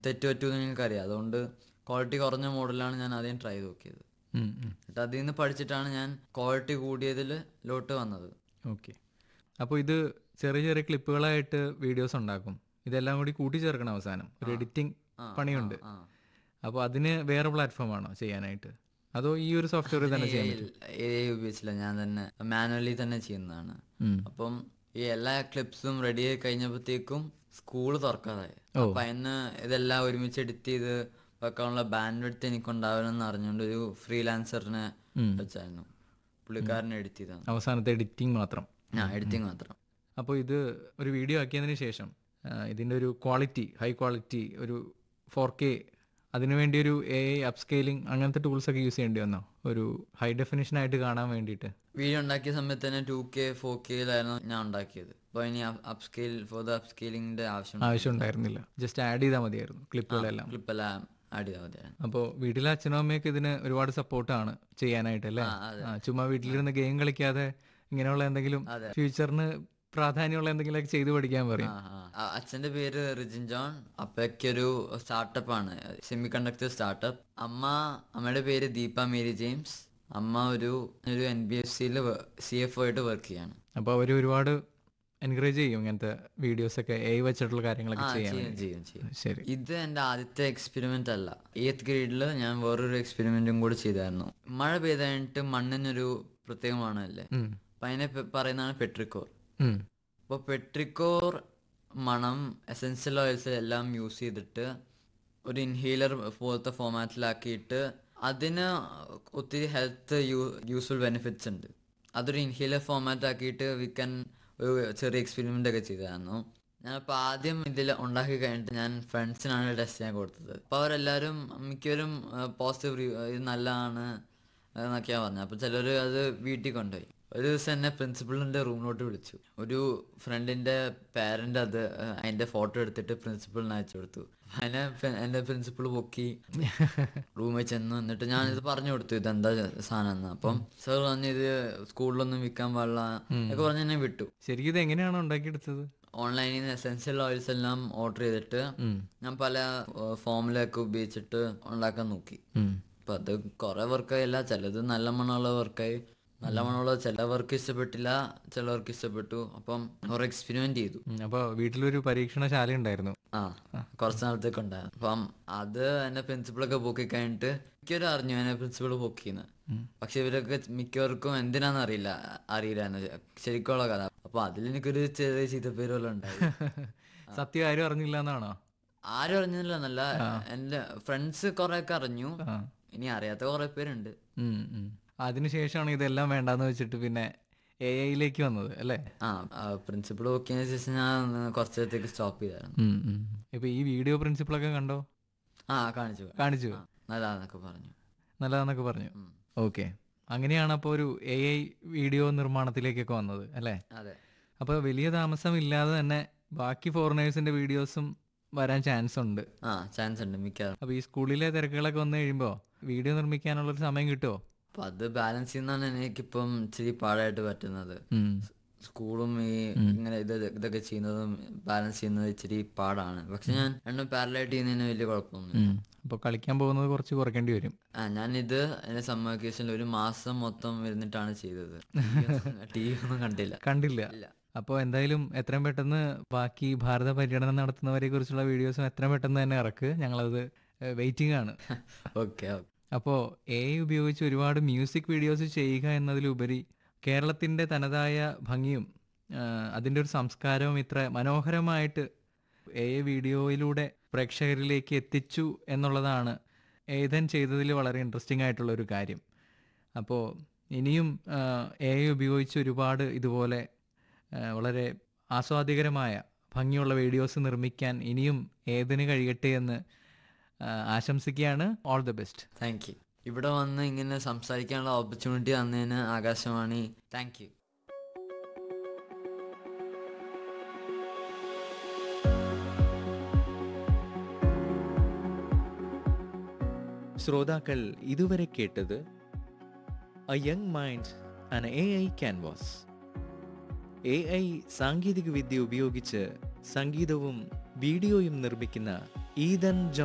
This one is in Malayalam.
തെറ്റ് പറ്റുമെന്ന് എനിക്കറിയാം അതുകൊണ്ട് ക്വാളിറ്റി കുറഞ്ഞ മോഡലാണ് ഞാൻ ആദ്യം ട്രൈ ചെയ്ത് നോക്കിയത് ഉം, ഉം. എന്നിട്ട് അതിൽ നിന്ന് പഠിച്ചിട്ടാണ് ഞാൻ ക്വാളിറ്റി കൂടിയതിൽ ലോട്ട് വന്നത് ഓക്കെ അപ്പോൾ ഇത് ചെറിയ ചെറിയ ക്ലിപ്പുകളായിട്ട് വീഡിയോസ് ഉണ്ടാക്കും ഇതെല്ലാം കൂടി കൂട്ടിച്ചേർക്കണം അവസാനം ഒരു എഡിറ്റിംഗ് പണിയുണ്ട് ആ അപ്പോൾ അതിന് വേറെ പ്ലാറ്റ്ഫോമാണോ ചെയ്യാനായിട്ട് അതോ ഈ ഒരു സോഫ്റ്റ്വെയർ തന്നെ ചെയ്യാൻ പറ്റും എ ഉപയോഗിച്ചില്ല ഞാൻ തന്നെ മാനുവലി തന്നെ ചെയ്യുന്നതാണ് ഉം. അപ്പം ഈ എല്ലാ ക്ലിപ്സും റെഡി ആയി കഴിഞ്ഞപ്പോഴത്തേക്കും സ്കൂൾ തുറക്കാതായി അപ്പൊ അതിന് ഇതെല്ലാം ഒരുമിച്ച് എഡിറ്റ് ചെയ്ത് വെക്കാനുള്ള ബാൻഡ് എടുത്ത് എനിക്കുണ്ടാവണമെന്ന് അറിഞ്ഞുകൊണ്ട് ഒരു ഫ്രീലാൻസറിനെ വെച്ചായിരുന്നു പുള്ളിക്കാരനെ എഡിറ്റ് ചെയ്താണ് അവസാനത്തെ എഡിറ്റിംഗ് മാത്രം ആ എഡിറ്റിംഗ് മാത്രം അപ്പോൾ ഇത് ഒരു വീഡിയോ ആക്കിയതിന് ശേഷം ആ, ഇതിൻ്റെ ഒരു ക്വാളിറ്റി ഹൈ ക്വാളിറ്റി ഒരു ഫോർ കെ അതിനുവേണ്ടി ഒരു എ ഐ അപ്സ്കെയിലിംഗ് അങ്ങനത്തെ ടൂൾസ് ഒക്കെ യൂസ് ചെയ്യേണ്ടി വന്നോ ഒരു ഹൈ ഡെഫിനിഷൻ ആയിട്ട് കാണാൻ വേണ്ടിയിട്ട് വീഡിയോ ഉണ്ടാക്കിയ സമയത്ത് തന്നെ ടു കെ ഫോർ കെയിലായിരുന്നു ഞാൻ ഉണ്ടാക്കിയത് അപ്പോൾ ഇനി അപ് സ്കെയിൽ ഫോർ ദ അപ് സ്കെയിലിംഗിന്റെ ആവശ്യം ആവശ്യം ഉണ്ടായിരുന്നില്ല ജസ്റ്റ് ആഡ് ചെയ്താൽ മതിയായിരുന്നു ക്ലിപ്പുകളെല്ലാം ക്ലിപ്പെല്ലാം ആഡ് ചെയ്താൽ മതിയായിരുന്നു അപ്പോൾ വീട്ടിലെ അച്ഛനും അമ്മയൊക്കെ ഇതിന് ഒരുപാട് സപ്പോർട്ടാണ് ചെയ്യാനായിട്ട് അല്ലേ ആ, ചുമ്മാ വീട്ടിലിരുന്ന് ഗെയിം കളിക്കാതെ ഇങ്ങനെയുള്ള എന്തെങ്കിലും ഫ്യൂച്ചറിന് പ്രാധാന്യമുള്ള എന്തെങ്കിലുമൊക്കെ ചെയ്തു പഠിക്കാൻ പറയും ആ, ആ. ആ, അച്ഛന്റെ പേര് റിജിൻ ജോൺ അപ്പയ്ക്കൊരു സ്റ്റാർട്ടപ്പ് ആണ് സെമി കണ്ടക്ടർ സ്റ്റാർട്ടപ്പ് അമ്മ അമ്മയുടെ പേര് ദീപ മേരി ജെയിംസ് അമ്മ ഒരു ഒരു എൻ ബി എഫ് സിയിൽ സി എഫ് ആയിട്ട് വർക്ക് ചെയ്യാണ് അപ്പോൾ അവർ ഒരുപാട് എൻകറേജ് ചെയ്യും ഇങ്ങനത്തെ വീഡിയോസ് ഒക്കെ എ വെച്ചിട്ടുള്ള കാര്യങ്ങളൊക്കെ ആ, ചെയ്യാൻ ചെയ്യും ചെയ്യും ചെയ്യും ശരി ഇത് എൻ്റെ ആദ്യത്തെ എക്സ്പെരിമെന്റ് അല്ല എയ്ത്ത് ഗ്രേഡിൽ ഞാൻ വേറൊരു എക്സ്പെരിമെന്റും കൂടി ചെയ്തായിരുന്നു മഴ പെയ്ത് കഴിഞ്ഞിട്ട് മണ്ണിനൊരു പ്രത്യേകമാണല്ലേ ഉം. അപ്പൊ അതിനെ പെ- പറയുന്നതാണ് പെട്രിക്കോർ ഉം. അപ്പോൾ പെട്രിക്കോർ മണം എസെൻഷ്യൽ ഓയിൽസ് എല്ലാം യൂസ് ചെയ്തിട്ട് ഒരു ഇൻഹേലർ പോലത്തെ ഫോമാറ്റിലാക്കിയിട്ട് അതിന് ഒത്തിരി ഹെൽത്ത് യൂസ്ഫുൾ ബെനിഫിറ്റ്സ് ഉണ്ട് അതൊരു ഇൻഹേലർ ഫോമാറ്റ് ആക്കിയിട്ട് വി ക്യാൻ ഒരു ചെറിയ എക്സ്പെരിമെൻ്റ് ഒക്കെ ചെയ്തായിരുന്നു ഞാനപ്പോൾ ആദ്യം ഇതിൽ ഉണ്ടാക്കി കഴിഞ്ഞിട്ട് ഞാൻ ഫ്രണ്ട്സിനാണ് ടെസ്റ്റ് ചെയ്യാൻ കൊടുത്തത് അപ്പോൾ അവരെല്ലാവരും മിക്കവരും പോസിറ്റീവ് ഇത് നല്ലതാണ് എന്നൊക്കെയാണ് പറഞ്ഞത് അപ്പോൾ ചിലർ അത് വീട്ടിൽ കൊണ്ടുപോയി ഒരു ദിവസം എന്നെ പ്രിൻസിപ്പളിന്റെ റൂമിലോട്ട് വിളിച്ചു ഒരു ഫ്രണ്ടിന്റെ പാരന്റ് അത് ഏഹ്, അതിന്റെ ഫോട്ടോ എടുത്തിട്ട് പ്രിൻസിപ്പളിന് അയച്ചു കൊടുത്തു അതിനെ പ്രി- എന്റെ പ്രിൻസിപ്പൾ പൊക്കി റൂമിൽ ചെന്നു എന്നിട്ട് ഞാൻ ഇത് പറഞ്ഞു കൊടുത്തു ഇതെന്താ സാധനം എന്ന് അപ്പം സാർ പറഞ്ഞു ഇത് സ്കൂളിലൊന്നും വിൽക്കാൻ പാടില്ല എന്നൊക്കെ പറഞ്ഞ് എന്നെ വിട്ടു ശരിക്കും ഇത് എങ്ങനെയാണ് ഉണ്ടാക്കിയെടുത്തത് ഓൺലൈനിൽ നിന്ന് എസെൻഷ്യൽ ഓയിൽസ് എല്ലാം ഓർഡർ ചെയ്തിട്ട് ഞാൻ പല ഫോമിലൊക്കെ ഉപയോഗിച്ചിട്ട് ഉണ്ടാക്കാൻ നോക്കി ഉം. അപ്പൊ അത് കുറെ വർക്കായില്ല ചിലത് നല്ല മണമുള്ള വർക്കായി നല്ല മണമുള്ള ചിലവർക്ക് ഇഷ്ടപ്പെട്ടില്ല ചിലവർക്ക് ഇഷ്ടപ്പെട്ടു അപ്പം കുറെ എക്സ്പെരിമെന്റ് ചെയ്തു ഉം. അപ്പോൾ വീട്ടിലൊരു പരീക്ഷണശാല ഉണ്ടായിരുന്നു ആ കുറച്ച് നാളത്തേക്ക് ഉണ്ടായിരുന്നു അപ്പം അത് എന്നെ പ്രിൻസിപ്പളൊക്കെ പൊക്കി കഴിഞ്ഞിട്ട് മിക്കവരും അറിഞ്ഞു എന്നെ പ്രിൻസിപ്പൾ പൊക്കിന്ന് പക്ഷെ ഇവരൊക്കെ മിക്കവർക്കും എന്തിനാന്ന് അറിയില്ല അറിയില്ല ശരിക്കുള്ള കഥ അപ്പൊ അതിൽ എനിക്കൊരു ചെറിയ ചീത്തപ്പേര് പോലെ ഉണ്ടായി സത്യം ആരും അറിഞ്ഞില്ല എന്നാണോ ആരും അറിഞ്ഞില്ല എന്നല്ല എന്റെ ഫ്രണ്ട്സ് കുറെ ഒക്കെ അറിഞ്ഞു ആ. ഇനി അറിയാത്ത കുറെ പേരുണ്ട് ഉം, ഉം. അതിനുശേഷമാണ് ഇതെല്ലാം വേണ്ടാന്ന് വെച്ചിട്ട് പിന്നെ എ ഐയിലേക്ക് വന്നത് അല്ലേ ആ പ്രിൻസിപ്പൾ ഓക്കെന്ന് ശേഷം ഞാൻ കുറച്ച് നേരത്തേക്ക് സ്റ്റോപ്പ് ചെയ്തായിരുന്നു ഉം, ഉം. ഇപ്പൊ ഈ വീഡിയോ പ്രിൻസിപ്പിളൊക്കെ കണ്ടോ ആ കാണിച്ചു കാണിച്ചു ആ, നല്ലതാന്നൊക്കെ പറഞ്ഞു നല്ലതാന്നൊക്കെ പറഞ്ഞു ഓക്കെ അങ്ങനെയാണ് അപ്പോൾ ഒരു എ ഐ വീഡിയോ നിർമ്മാണത്തിലേക്കൊക്കെ വന്നത് അല്ലേ അതെ അപ്പോൾ വലിയ താമസം ഇല്ലാതെ തന്നെ ബാക്കി ഫോറിനേഴ്സിന്റെ വീഡിയോസും വരാൻ ചാൻസ് ഉണ്ട് ആ ചാൻസ് ഉണ്ട് മിക്കവാറും അപ്പോൾ ഈ സ്കൂളിലെ തിരക്കുകളൊക്കെ വന്നു കഴിയുമ്പോൾ വീഡിയോ നിർമ്മിക്കാനുള്ളൊരു സമയം കിട്ടുമോ അപ്പൊ അത് ബാലൻസ് ചെയ്യുന്നതാണ് എനിക്കിപ്പം ഇച്ചിരി പാടായിട്ട് പറ്റുന്നത് ഉം. സ്കൂളും ഈ ഇങ്ങനെ ഇത് ഇതൊക്കെ ചെയ്യുന്നതും ബാലൻസ് ചെയ്യുന്നത് ഇച്ചിരി പാടാണ് പക്ഷെ ഞാൻ രണ്ടും പാരലായിട്ട് ചെയ്യുന്നതിന് വലിയ കുഴപ്പമൊന്നുമില്ല ഉം. അപ്പോൾ കളിക്കാൻ പോകുന്നത് കുറച്ച് കുറയ്ക്കേണ്ടി വരും ആ ഞാനിത് എന്റെ സമ്മർ വെക്കേഷനിൽ ഒരു മാസം മൊത്തം ഇരുന്നിട്ടാണ് ചെയ്തത് ടി വി ഒന്നും കണ്ടില്ല കണ്ടില്ല ഇല്ല. അപ്പോൾ എന്തായാലും എത്രയും പെട്ടെന്ന് ബാക്കി ഭാരത പര്യടനം നടത്തുന്നവരെ കുറിച്ചുള്ള വീഡിയോസും എത്രയും പെട്ടെന്ന് തന്നെ ഇറക്ക് ഞങ്ങളത് വെയിറ്റിംഗ് ആണ് ഓക്കെ ഓക്കെ അപ്പോൾ എ ഐ ഉപയോഗിച്ച് ഒരുപാട് മ്യൂസിക് വീഡിയോസ് ചെയ്യുക എന്നതിലുപരി കേരളത്തിൻ്റെ തനതായ ഭംഗിയും ആ, അതിൻ്റെ ഒരു സംസ്കാരവും ഇത്ര മനോഹരമായിട്ട് എ ഐ വീഡിയോയിലൂടെ പ്രേക്ഷകരിലേക്ക് എത്തിച്ചു എന്നുള്ളതാണ് ഏതൻ ചെയ്തതിൽ വളരെ ഇൻട്രസ്റ്റിംഗ് ആയിട്ടുള്ള ഒരു കാര്യം അപ്പോൾ ഇനിയും എ ഐ ഉപയോഗിച്ച് ഒരുപാട് ഇതുപോലെ ആ, വളരെ ആസ്വാദികരമായ ഭംഗിയുള്ള വീഡിയോസ് നിർമ്മിക്കാൻ ഇനിയും ഏതിന് കഴിയട്ടെ എന്ന് ആ, ആശംസിക്കുകയാണ് all the best thank you ഇവിടെ വന്ന് ഇങ്ങനെ സംസാരിക്കാനുള്ള ഓപ്പർച്യൂണിറ്റി തന്നതിന് ആകാശവാണി താങ്ക് യു ശ്രോതാക്കൾ ഇതുവരെ കേട്ടത് a young mind an A I canvas A I സാങ്കേതിക വിദ്യ ഉപയോഗിച്ച് സംഗീതവും വീഡിയോയും നിർമ്മിക്കുന്ന ഈദൻ